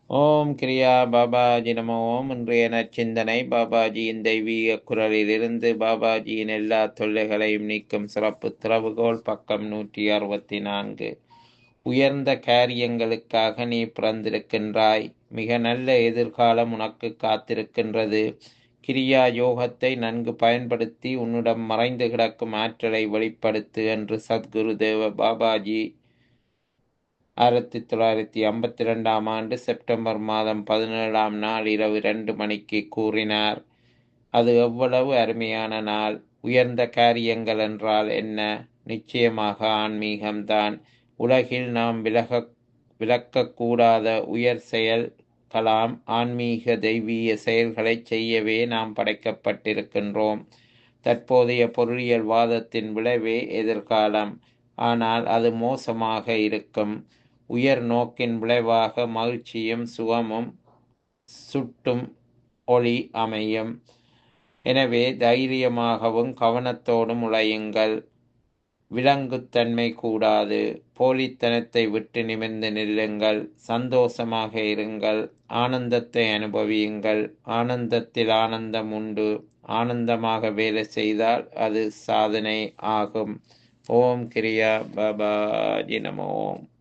ஓம் கிரியா பாபாஜி நம ஓம் இன்றைய நற்சிந்தனை பாபாஜியின் தெய்வீக குரலிலிருந்து பாபாஜியின் எல்லா தொல்லைகளையும் நீக்கும் சிறப்பு திறவுகோல் பக்கம் நூற்றி அறுபத்தி நான்கு உயர்ந்த காரியங்களுக்காக நீ பிறந்திருக்கின்றாய் மிக நல்ல எதிர்காலம் உனக்கு காத்திருக்கின்றது கிரியா யோகத்தை நன்கு பயன்படுத்தி உன்னிடம் மறைந்து கிடக்கும் ஆற்றலை வெளிப்படுத்து என்று சத்குரு தேவ பாபாஜி ஆயிரத்தி தொள்ளாயிரத்தி ஐம்பத்தி ரெண்டாம் ஆண்டு செப்டம்பர் மாதம் பதினேழாம் நாள் இரவு ரெண்டு மணிக்கு கூறினார் அது எவ்வளவு அருமையான நாள் உயர்ந்த காரியங்கள் என்றால் என்ன நிச்சயமாக ஆன்மீகம்தான் உலகில் நாம் விலக விளக்கக்கூடாத உயர் செயல்களாம் ஆன்மீக தெய்வீக செயல்களை செய்யவே நாம் படைக்கப்பட்டிருக்கின்றோம் தற்போதைய பொருளியல் வாதத்தின் விளைவே எதிர்காலம் ஆனால் அது மோசமாக இருக்கும் உயர் நோக்கின் விளைவாக மகிழ்ச்சியும் சுகமும் சுட்டும் ஒளி அமையும் எனவே தைரியமாகவும் கவனத்தோடும் உழையுங்கள் விலங்குத்தன்மை கூடாது போலித்தனத்தை விட்டு நிமிர்ந்து நில்லுங்கள் சந்தோஷமாக இருங்கள் ஆனந்தத்தை அனுபவியுங்கள் ஆனந்தத்தில் ஆனந்தம் உண்டு ஆனந்தமாக வேலை செய்தால் அது சாதனை ஆகும் ஓம் கிரியா பாபாஜி நம ஓம்